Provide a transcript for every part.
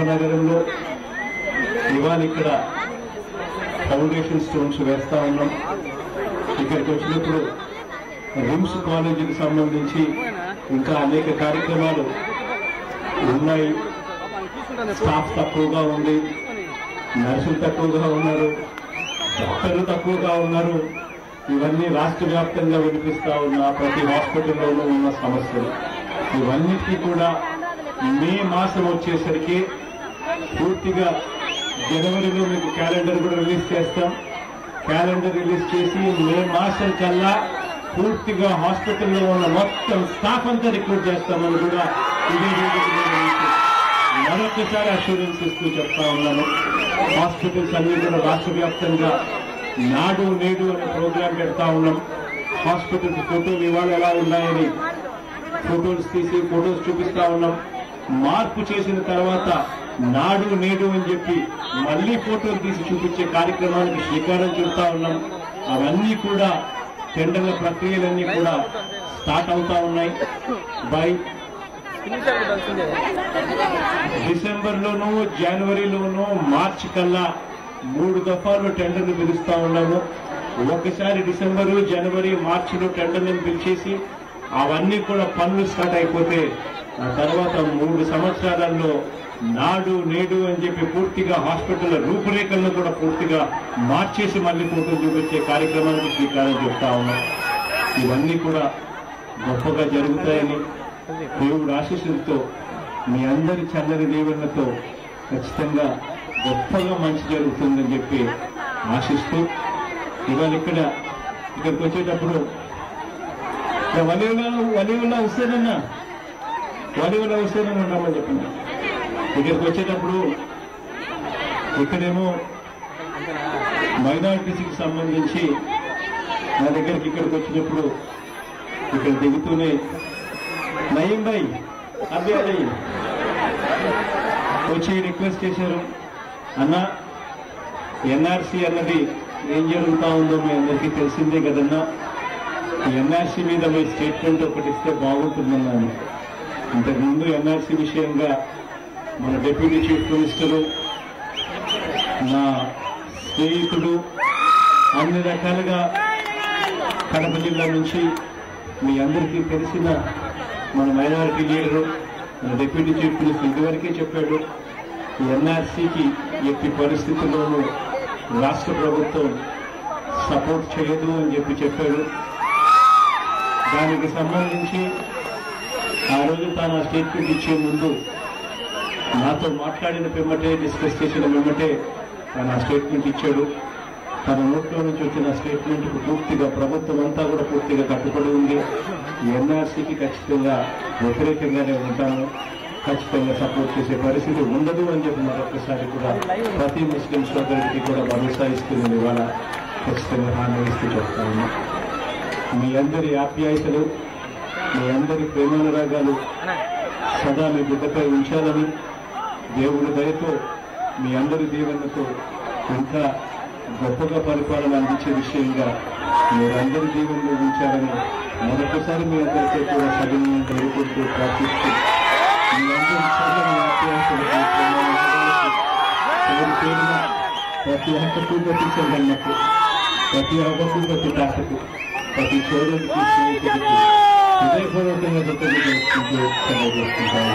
ఉపనగరంలో ఇవాళ ఇక్కడ foundation stones వేస్తా ఉన్నాం ఇక్కడికి వచ్చినప్పుడు రిమ్స్ కాలేజీకి సంబంధించి ఇంకా అనేక కార్యక్రమాలు ఉన్నాయి స్టాఫ్ తక్కువగా ఉంది నర్సులు తక్కువగా ఉన్నారు డాక్టర్లు తక్కువగా ఉన్నారు ఇవన్నీ రాష్ట్ర వ్యాప్తంగా వినిపిస్తా ఉన్న ప్రతి హాస్పిటల్లోనూ ఉన్న సమస్యలు ఇవన్నిటికీ కూడా మే మాసం వచ్చేసరికి పూర్తిగా జనవరిలో మీకు క్యాలెండర్ కూడా రిలీజ్ చేస్తాం క్యాలెండర్ రిలీజ్ చేసి మే మాసం కల్లా పూర్తిగా హాస్పిటల్లో ఉన్న మొత్తం స్టాఫ్ అంతా రిక్రూట్ చేస్తామని కూడా ఇదే వేదిక మీద మీకు మరొకసారి అష్యూరెన్స్ ఇస్తూ చెప్తా ఉన్నాను హాస్పిటల్స్ అన్ని కూడా రాష్ట్ర వ్యాప్తంగా నాడు నేడు అనే ప్రోగ్రాం పెడతా ఉన్నాం హాస్పిటల్స్ ఫోటోలు ఇవాళ ఎలా ఉన్నాయని ఫోటోస్ తీసి ఫోటోస్ చూపిస్తా ఉన్నాం మార్పు చేసిన తర్వాత నాడు నేడు అని చెప్పి మళ్ళీ ఫోటోలు తీసి చూపించే కార్యక్రమానికి శ్రీకారం చుడతా ఉన్నాం అవన్నీ కూడా టెండర్ల ప్రక్రియలన్నీ కూడా స్టార్ట్ అవుతా ఉన్నాయి బై డిసెంబర్ లోను జనవరిలోను మార్చి కల్లా మూడు దఫాలు టెండర్లు పిలుస్తా ఉన్నాము ఒకసారి డిసెంబరు జనవరి మార్చిలో టెండర్లను పిలిచేసి అవన్నీ కూడా పనులు స్టార్ట్ అయిపోతే ఆ తర్వాత మూడు సంవత్సరాలలో నాడు నేడు అని చెప్పి పూర్తిగా హాస్పిటల్ రూపురేఖలను కూడా పూర్తిగా మార్చేసి మళ్ళీ ఫోటోలు చూపించే కార్యక్రమానికి శ్రీకారం చెప్తా ఉన్నాం ఇవన్నీ కూడా గొప్పగా జరుగుతాయని దేవుడు ఆశీస్సులతో మీ అందరి చల్లని దీవెనలతో ఖచ్చితంగా గొప్పగా మంచి జరుగుతుందని చెప్పి ఆశిస్తూ ఇవాళ ఇక్కడ ఇక్కడికి వచ్చేటప్పుడు వలివులా వలివులా హుసేనన్నా వలివులా హుసేన్ ఉన్నామని చెప్పండి ఇక్కడికి వచ్చేటప్పుడు ఇక్కడేమో మైనారిటీస్కి సంబంధించి నా దగ్గరికి ఇక్కడికి వచ్చినప్పుడు ఇక్కడ దిగుతూనే నయం భాయ్ అదే అదే వచ్చి రిక్వెస్ట్ చేశారు అన్న ఎన్ఆర్సీ అన్నది ఏం జరుగుతా ఉందో మీ అందరికీ తెలిసిందే కదన్నా ఎన్ఆర్సీ మీద మీ స్టేట్మెంట్ ఒకటి ఇస్తే బాగుంటుందన్నా అని. ఇంతకుముందు ఎన్ఆర్సీ విషయంగా మన డిప్యూటీ చీఫ్ మినిస్టరు నా స్నేహితుడు అన్ని రకాలుగా కడప జిల్లా నుంచి మీ అందరికీ తెలిసిన మన మైనారిటీ లీడరు మన డిప్యూటీ చీఫ్ మినిస్టర్ ఇదివరకే చెప్పాడు ఎన్ఆర్సీకి ఎట్టి పరిస్థితుల్లోనూ రాష్ట్ర ప్రభుత్వం సపోర్ట్ చేయదు అని చెప్పి చెప్పాడు దానికి సంబంధించి ఆ రోజు తాను ఆ స్టేట్మెంట్ ఇచ్చే ముందు నాతో మాట్లాడిన పిమ్మటే డిస్కస్ చేసిన పిమ్మటే తను ఆ స్టేట్మెంట్ ఇచ్చాడు తన నోట్లో నుంచి వచ్చిన స్టేట్మెంట్ కు పూర్తిగా ప్రభుత్వం అంతా కూడా పూర్తిగా కట్టుబడి ఉంది ఎన్ఆర్సీకి ఖచ్చితంగా వ్యతిరేకంగానే ఉంటాను ఖచ్చితంగా సపోర్ట్ చేసే పరిస్థితి ఉండదు అని చెప్పి మరొకసారి కూడా ప్రతి ముస్లిం సోదరుడికి కూడా భరోసా ఇస్తుంది ఇవాళ ఖచ్చితంగా హామీ ఇస్తూ చెప్తాను మీ అందరి ఆప్యాయతలు మీ అందరి ప్రేమానురాగాలు సదా మీ బిడ్డపై ఉంచాలని దేవుడి దయతో మీ అందరి దీవెనతో ఇంకా గొప్పగా పరిపాలన అందించే విషయంగా మీరందరి దీవెనలో ఉంచాలని మరొకసారి మీ అందరితో కూడా సవినయంగా కోరుకుంటూ ప్రార్థిస్తూ మీ అందరి చల్లని ఆప్యాయతలకు, ప్రేమానురాగాలకు, ఎవరి పేరున ప్రతి హక్కుకు ప్రతి చెల్లెమ్మకు ప్రతి అవ్వకు ప్రతి తాతకు ప్రతి సోదరుడికి స్నేహితుడికి హృదయపూర్వకంగా కృతజ్ఞతలు తెలుసుకుంటూ సెలవు చేసుకుంటాను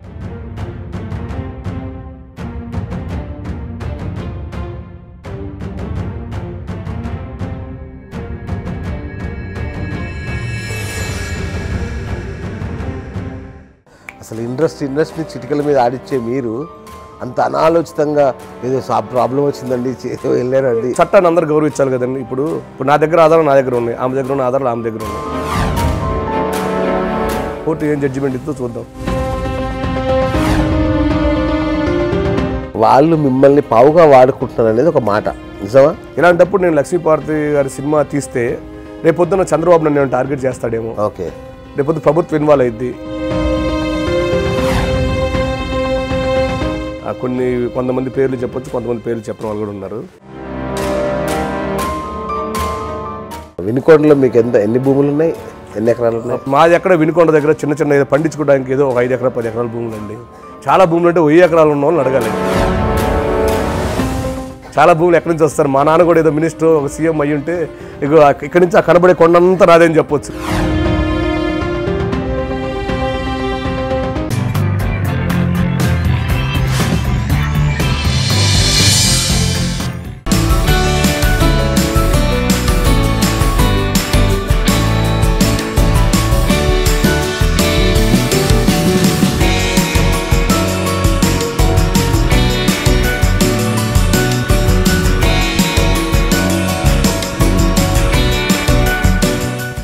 అసలు ఇండస్ట్రీ ఇండస్ట్రీ చిటికల మీద ఆడిచ్చే మీరు అంత అనాలోచితంగా ఏదో సా ప్రాబ్లం వచ్చిందండి చే- వెళ్ళారండి చట్టాన్ని అందరూ గౌరవించాలి కదండి ఇప్పుడు ఇప్పుడు నా దగ్గర ఆధారం నా దగ్గర ఉన్నాయి ఆమె దగ్గర ఉన్న ఆధారాలు ఆమె దగ్గర ఉన్నాయి కోర్టు ఏం జడ్జిమెంట్ ఇస్తుందో చూద్దాం వాళ్ళు మిమ్మల్ని పావుగా వాడుకుంటున్నారు అనేది ఒక మాట నిజమా ఇలాంటప్పుడు నేను లక్ష్మీపార్వతి గారి సినిమా తీస్తే రేపొద్దున చంద్రబాబు నన్ను టార్గెట్ చేస్తాడేమో ఓకే రేపొద్దు ప్రభుత్వం ఇన్వాల్వ్ అయింది కొన్ని కొంతమంది పేర్లు చెప్పొచ్చు కొంతమంది పేర్లు చెప్పిన వాళ్ళు కూడా ఉన్నారు వినుకొండలో మీకు ఎంత ఎన్ని భూములు ఉన్నాయి ఎన్ని ఎకరాలు ఉన్నాయి మాది ఎక్కడ వినుకొండ దగ్గర చిన్న చిన్న ఏదో పండించుకోవడానికి ఏదో ఒక ఐదు ఎకరా పది ఎకరాల భూములు అండి చాలా భూములు అంటే వెయ్యి ఎకరాలు ఉన్న వాళ్ళని అడగాలి చాలా భూములు ఎక్కడి నుంచి వస్తారు మా నాన్న కూడా ఏదో మినిస్టర్ ఒక సీఎం అయ్యి ఉంటే ఇగో ఇక్కడి నుంచి ఆ కనబడే కొండంతా రాదని చెప్పొచ్చు